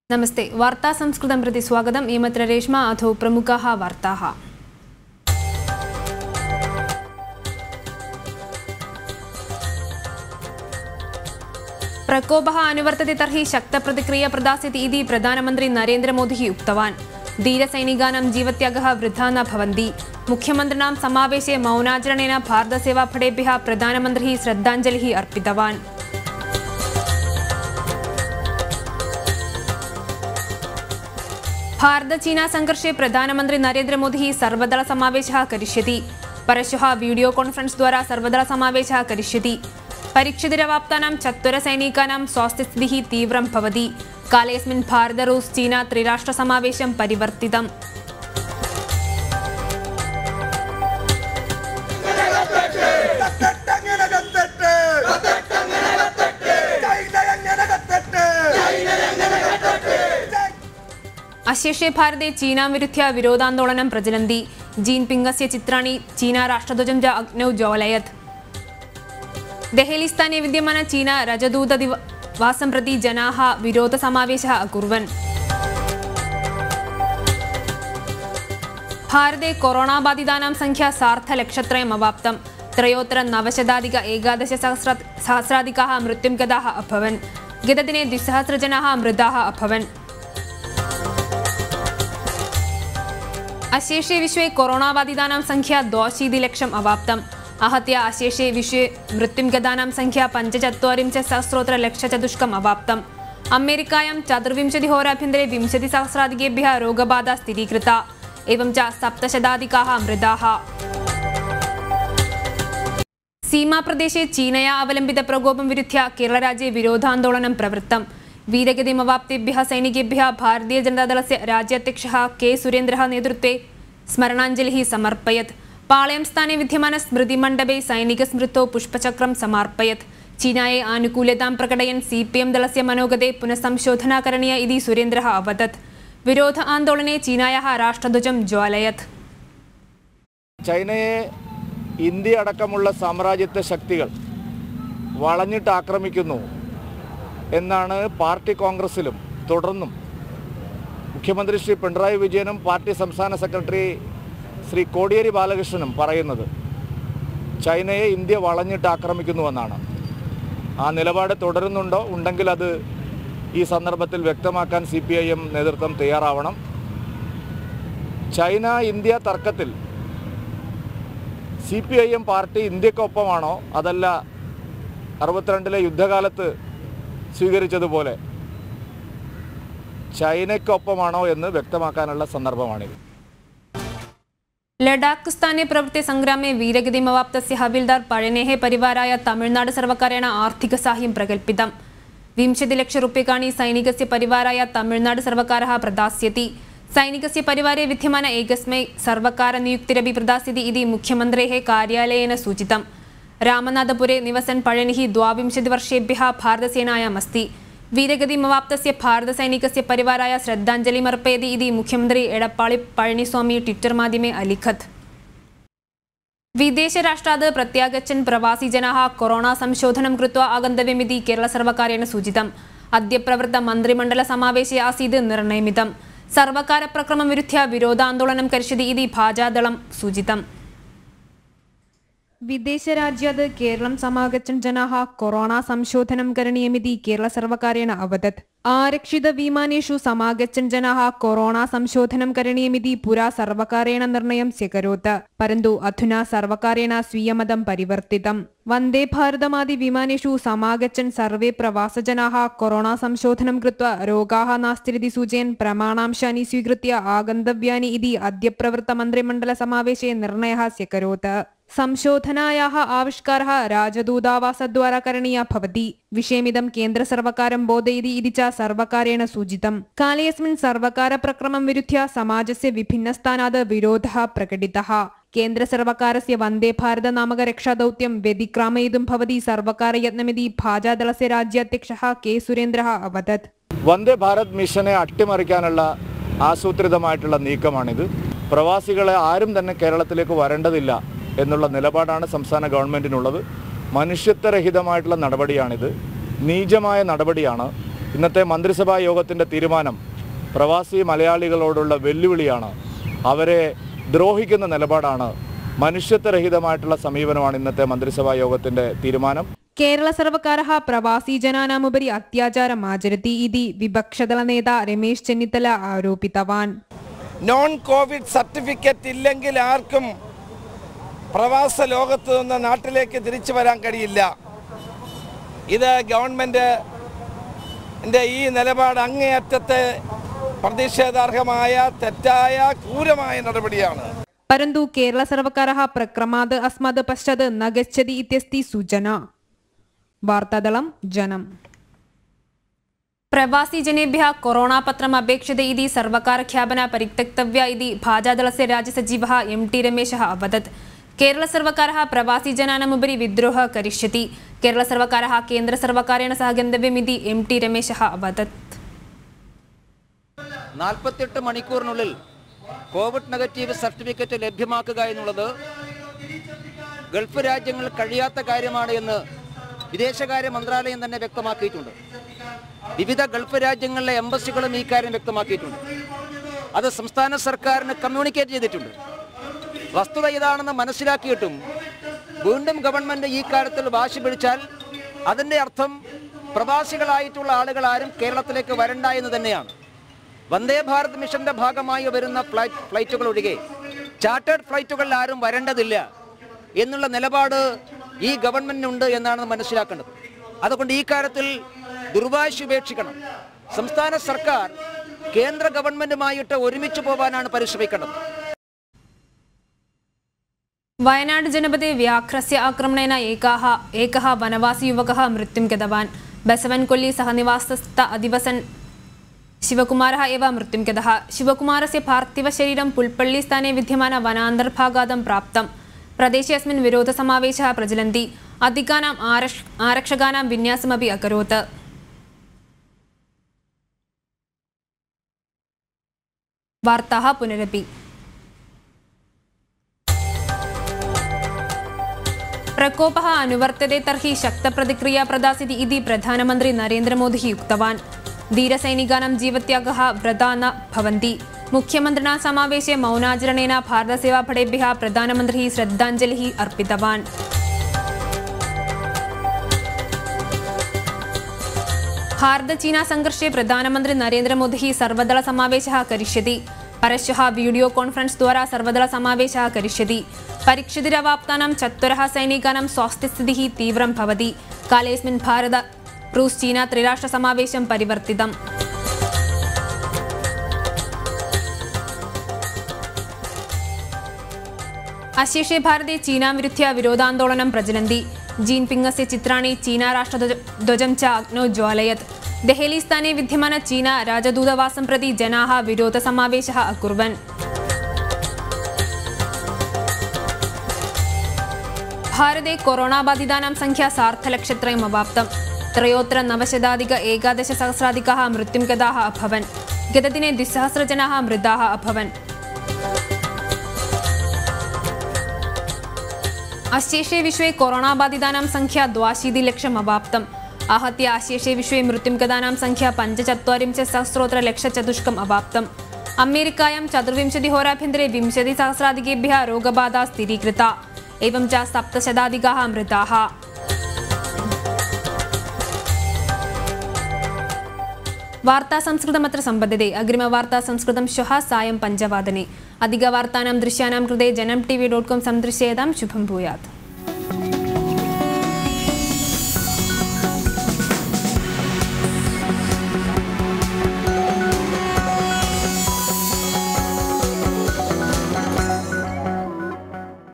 नमस्ते वार्ता संस्कृतं प्रति स्वागतम् इमत्र रेश्मा अथो प्रमुखाः वार्ताः प्रकोपः अनुवर्तते तर्हि शक्तप्रतिक्रिया प्रदास्यति इति प्रधानमन्त्री नरेन्द्रमोदिः उक्तवान् धीरसैनिकानां जीवत्यागः वृथा न भवन्ति मुख्यमन्त्रिणां समावेशे मौनाचरणेन भारतसेवाफलेभ्यः प्रधानमन्त्रिः श्रद्धाञ्जलिः अर्पितवान् भारत-चीना संघर्षे प्रधानमन्त्री नरेन्द्रमोदिः सर्वदलसमावेशः करिष्यति परश्वः वीडियो कान्फरेन्स् द्वारा सर्वदलसमावेशः करिष्यति परीक्षितिरवाप्तानां चत्वरसैनिकानां स्वास्थ्यस्थितिः तीव्रं भवति कालेऽस्मिन् भारत रूस् चीना त्रिराष्ट्रसमावेशं परिवर्तितम् കത്തട്ടങ്ങനെ കത്തട്ട് ചൈനയങ്ങനെ കത്തട്ട് अशेषे भारते चीनां विरुध्य विरोधान्दोलनं प्रचलन्ति जीन्पिङ्गस्य चित्राणि चीना राष्ट्रध्वजं च अग्नौ ज्वालयत् देहलीस्थाने विद्यमान चीना रजदूतदिवासं प्रति जनाः विरोधसमावेशः अकुर्वन् भारते कोरोणाबाधितानां संख्या सार्धलक्षत्रयम् अवाप्तं त्रयोत्तर नवशताधिक एकादशसहस्र सहस्राधिकाः मृत्युं गताः अभवन् गतदिने द्विसहस्रजनाः मृताः अभवन् अशेषे विश्वे कोरोणाबाधितानां संख्या द्वाशीतिलक्षम् अवाप्तम् आहत्य अशेषे विश्वे मृत्युं गतानां संख्या पञ्चचत्वारिंशत् सहस्रोत्तरलक्षचतुष्कम् अवाप्तम् अमेरिकायां चतुर्विंशतिहोराभ्यन्तरे विंशतिसहस्राधिकेभ्यः रोगबाधा स्थिरीकृता एवं च सप्तशताधिकाः मृताः सीमाप्रदेशे चीनया अवलम्बितप्रकोपं विरुध्य केरळराज्ये विरोधान्दोलनं प्रवृत्तम् वीरगतिमवाप्तेभ्यः सैनिकेभ्यः भारतीयजनतादलस्य राज्याध्यक्षः के सुरेन्द्रः नेतृत्वे स्मरणाञ्जलिः समर्पयत् पाळयं स्थाने विद्यमानस्मृतिमण्डपे सैनिकस्मृतौ पुष्पचक्रं समार्पयत् चीनायै आनुकूल्यतां प्रकटयन् सि पि एम् दलस्य मनोगते पुनഃसंशोधना करणीया इति सुरेन्द्रः अवदत् विरोध आन्दोलने चीनायाः राष्ट्रध्वजं ज्वालयत् ചൈനയെ ഇന്ത്യ അടക്കമുള്ള സാമ്രാജ്യത്വ ശക്തികൾ വളഞ്ഞിട്ട് ആക്രമിക്കുന്നു എന്നാണ് പാർട്ടി കോൺഗ്രസിലും തുടർന്നും മുഖ്യമന്ത്രി ശ്രീ പിണറായി വിജയനും പാർട്ടി സംസ്ഥാന സെക്രട്ടറി ശ്രീ കോടിയേരി ബാലകൃഷ്ണനും പറയുന്നത് ചൈനയെ ഇന്ത്യ വളഞ്ഞിട്ട് ആക്രമിക്കുന്നുവെന്നാണ് ആ നിലപാട് തുടരുന്നുണ്ടോ ഉണ്ടെങ്കിൽ അത് ഈ സന്ദർഭത്തിൽ വ്യക്തമാക്കാൻ സി പി ഐ എം നേതൃത്വം തയ്യാറാവണം ചൈന ഇന്ത്യ തർക്കത്തിൽ C P I M party ഇന്ത്യക്കൊപ്പമാണോ അതല്ല അറുപത്തിരണ്ടിലെ യുദ്ധകാലത്ത് സ്വീകരിച്ചതുപോലെ ചൈനയ്ക്കൊപ്പമാണോ എന്ന് വ്യക്തമാക്കാനുള്ള സന്ദർഭമാണിത് ലഡാക്ക് സ്ഥാने प्रवृत्ते सङ्ग्रामे वीरगतिमवाप्तस्य हविल्दार् पळनेः परिवाराय तमिळ्नाडु सर्वकारेण आर्थिकसाहाय्यं प्रकल्पितम् विंशतिलक्षरूप्यकाणि सैनिकस्य परिवाराय तमिळ्नाडु सर्वकारः प्रदास्यति सैनिकस्य परिवारे विद्यमान एकस्मै सर्वकारनियुक्तिरपि प्रदास्यति इति मुख्यमन्त्रेः कार्यालयेन सूचितम् रामनाथपुरे निवसन् पळनिः द्वाविंशतिवर्षेभ्यः भारतसेनायाम् अस्ति वीरगतिमवाप्तस्य भारतसैनिकस्य परिवाराय श्रद्धाञ्जलिमर्पयति इति मुख्यमन्त्री एडप्पाळि पळनिस्वामी ट्विट्टर् माध्यमे अलिखत् विदेशराष्ट्रात् प्रत्यागच्छन् प्रवासिजनाः कोरोना संशोधनं कृत्वा आगन्तव्यमिति केरलसर्वकारेण सूचितम् अद्य प्रवृत्तमन्त्रिमण्डलसमावेशे आसीत् निर्णयमिदम् सर्वकारप्रक्रमं विरुध्य विरोधान्दोलनं करिष्यति इति भाजादलं सूचितम् विदेशराज्यात् केरलं समागच्छन् जनाः कोरोना संशोधनं करणीयमिति केरलसर्वकारेण अवदत् आरक्षितविमानेषु समागच्छन् जनाः कोरोना संशोधनं करणीयमिति पुरा सर्वकारेण निर्णयं स्वीकरोत् परन्तु अधुना सर्वकारेण स्वीयमतं परिवर्तितम् वन्दे भारतमादिविमानेषु समागच्छन् सर्वे प्रवासजनाः कोरोना संशोधनं कृत्वा रोगाः नास्तिरिति सूचयन् प्रमाणांशानि स्वीकृत्य आगन्तव्यानि इति अद्य प्रवृत्तमन्त्रिमण्डलसमावेशे निर्णयः स्वीकरोत् संशोधनायाः आविष्कारः राजदूतावासद्वारा करणीया भवति विषयमिदं केन्द्रसर्वकारं बोधयति इति च सर्वकारेण सूचितम् कालेऽस्मिन् सर्वकारप्रक्रमं विरुध्य समाजस्य विभिन्नस्थानात् विरोधः प्रकटितः केन्द्रसर्वकारस्य वन्दे भारत नामक रक्षादौत्यं व्यतिक्रामयितुं भवति सर्वकारयत्नमिति भाजादलस्य राज्याध्यक्षः के सुरेन्द्रः अवदत् വന്ദേ ഭാരത് മിഷനെ അട്ടിമറിക്കാനുള്ള ആസൂത്രിതമായിട്ടുള്ള നീക്കമാണിത് പ്രവാസികളെ ആരും തന്നെ കേരളത്തിലേക്ക് വരേണ്ടതില്ല എന്നുള്ള നിലപാടാണ് സംസ്ഥാന ഗവൺമെൻറ്റിനുള്ളത് മനുഷ്യത്വരഹിതമായിട്ടുള്ള നടപടിയാണിത് നീചമായ നടപടിയാണ് ഇന്നത്തെ മന്ത്രിസഭാ യോഗത്തിൻ്റെ തീരുമാനം പ്രവാസി മലയാളികളോടുള്ള വെല്ലുവിളിയാണ് അവരെ ദ്രോഹിക്കുന്ന നിലപാടാണ് മനുഷ്യത്വരഹിതമായിട്ടുള്ള സമീപനമാണ് ഇന്നത്തെ മന്ത്രിസഭാ യോഗത്തിൻ്റെ തീരുമാനം കേരള സർവकारः प्रवासीजनानामुपरि अत्याचारम् आचरति इति विपक्षदलनेता രമേശ് ചെന്നിത്തല ആരോപിതവാൻ നോൺ കോവിഡ് സർട്ടിഫിക്കറ്റ് ഇല്ലെങ്കിൽ ആർക്കും പ്രവാസ ലോകത്ത് നിന്ന് നാട്ടിലേക്ക് തിരിച്ചു വരാൻ കഴിയില്ല ഇത് ഗവൺമെൻറ് ഈ നിലപാട് അങ്ങേയറ്റത്തെ പ്രതിഷേധാർഹമായ തെറ്റായ ക്രൂരമായ നടപടിയാണ് परन्तु केरळ सर्वकारः प्रक्रमात् अस्मात् पश्चात् न गच्छति इत्यस्ति सूचना വാർത്താദളം ജനം प्रवासिजनेभ्यः कोरोनापत्रम् अपेक्षते इति सर्वकारख्यापना परित्यक्तव्या इति भाजपदलस्य राज्यसचिवः एम् टी रमेशः अवदत् केरळसर्वकारः प्रवासिजनानामुपरि विद्रोहः करिष्यति केरळसर्वकारः केन्द्रसर्वकारेण सह गन्तव्यमिति एम् टी रमेशः अवदत् നാൽപ്പത്തെട്ട് മണിക്കൂറിനുള്ളിൽ കോവിഡ് നെഗറ്റീവ് സർട്ടിഫിക്കറ്റ് ലഭ്യമാക്കുക എന്നുള്ളത് ഗൾഫ് രാജ്യങ്ങൾ കഴിയാത്ത കാര്യമാണ് എന്ന് വിദേശകാര്യ മന്ത്രാലയം തന്നെ വ്യക്തമാക്കിയിട്ടുണ്ട് വിവിധ ഗൾഫ് രാജ്യങ്ങളിലെ എംബസികളും ഈ കാര്യം വ്യക്തമാക്കിയിട്ടുണ്ട് അത് സംസ്ഥാന സർക്കാരിന് കമ്മ്യൂണിക്കേറ്റ് ചെയ്തിട്ടുണ്ട് വസ്തുത ഇതാണെന്ന് മനസ്സിലാക്കിയിട്ടും വീണ്ടും ഗവൺമെന്റ് ഈ കാര്യത്തിൽ വാശി പിടിച്ചാൽ അതിൻ്റെ അർത്ഥം പ്രവാസികളായിട്ടുള്ള ആളുകൾ ആരും കേരളത്തിലേക്ക് വരണ്ട എന്ന് തന്നെയാണ് വന്ദേ ഭാരത് മിഷന്റെ ഭാഗമായി വരുന്ന ഫ്ലൈറ്റ് ഫ്ലൈറ്റുകൾ ഒഴികെ ചാർട്ടേഡ് ഫ്ലൈറ്റുകളിൽ ആരും വരേണ്ടതില്ല എന്നുള്ള നിലപാട് ഈ ഗവൺമെന്റിനുണ്ട് എന്നാണ് മനസ്സിലാക്കേണ്ടത് അതുകൊണ്ട് ഈ കാര്യത്തിൽ ദുർവാശി ഉപേക്ഷിക്കണം സംസ്ഥാന സർക്കാർ കേന്ദ്ര ഗവൺമെന്റുമായിട്ട് ഒരുമിച്ച് പോകാനാണ് പരിശ്രമിക്കേണ്ടത് വയനാട് जनपदे व्याघ्रस्य आक्रमणेन एकाः एकः वनवासियुवकः मृत्युं गतवान् बसवनकोल्ली सहनिवासस्थ अधिवसन् शिवकुमारः एव मृत्युं गतः शिवकुमारस्य पार्थिवशरीरं पुल्पള്ളിस्थाने विद्यमान वनान्तर्भागादं प्राप्तं प्रदेशे अस्मिन् विरोधसमावेशः प्रचलन्ति अधिकानाम् आरक्ष आरक्षकाणां विन्यासमपि अकरोत् वार्ताः पुनरपि प्रकोपः अनुवर्तते तर्हि शक्तप्रतिक्रिया प्रदास्यति इति प्रधानमन्त्री नरेन्द्रमोदिः उक्तवान् धीरसैनिकानां जीवत्यागः व्रता न भवन्ति मुख्यमन्त्रिणा समावेशे मौनाचरणेन भारतसेवापडेभ्यः प्रधानमन्त्री श्रद्धाञ्जलिः अर्पितवान् भारत-चीना संघर्षे प्रधानमन्त्री नरेन्द्रमोदिः सर्वदलसमावेशः करिष्यति परश्वः वीडियो कान्फरेन्स् द्वारा सर्वदलसमावेशः करिष्यति परीक्षितिरवाप्तानां चत्वरः सैनिकानां स्वास्थ्यस्थितिः तीव्रं भवति कालेऽस्मिन् भारत रूस् चीना त्रिराष्ट्रसमावेशं परिवर्तितम् अशेषे भारते चीनां विरुध्य विरोधान्दोलनं प्रचलन्ति जीन्पिङ्गस्य चित्राणि चीना राष्ट्रध्वज ध्वजं च अग्नौ ज्वालयत् देहलीस्थाने विद्यमान चीना राजदूतवासं प्रति जनाः विरोधसमावेशः अकुर्वन् भारते कोरोनाबाधितानां संख्या सार्धलक्षत्रयम् अवाप्तम् त्रयोत्तर नवशताधिक एकादशसहस्राधिकाः मृत्युं गताः अभवन् गतदिने द्विसहस्रजनाः मृताः अभवन् अशेषे विश्वे कोरोनाबाधितानां संख्या द्वाशीतिलक्षम् अवाप्तम् आहत्य अशेषे विश्वे मृत्युं गतानां संख्या पञ्चचत्वारिंशत् सहस्रोत्तरलक्षचतुष्कम् अवाप्तम् अमेरिकायां चतुर्विंशतिहोराभ्यन्तरे विंशतिसहस्राधिकेभ्यः रोगबाधा स्थिरीकृता एवं च सप्तशताधिकाः मृताः वार्ता संस्कृतमत्र सम्पद्यते अग्रिमवार्ता संस्कृतं श्वः सायं पञ्चवादने अधिकवार्तानां दृश्यानां कृते जनं टी वी डाट् काम् सन्दृश्येतां शुभं भूयात्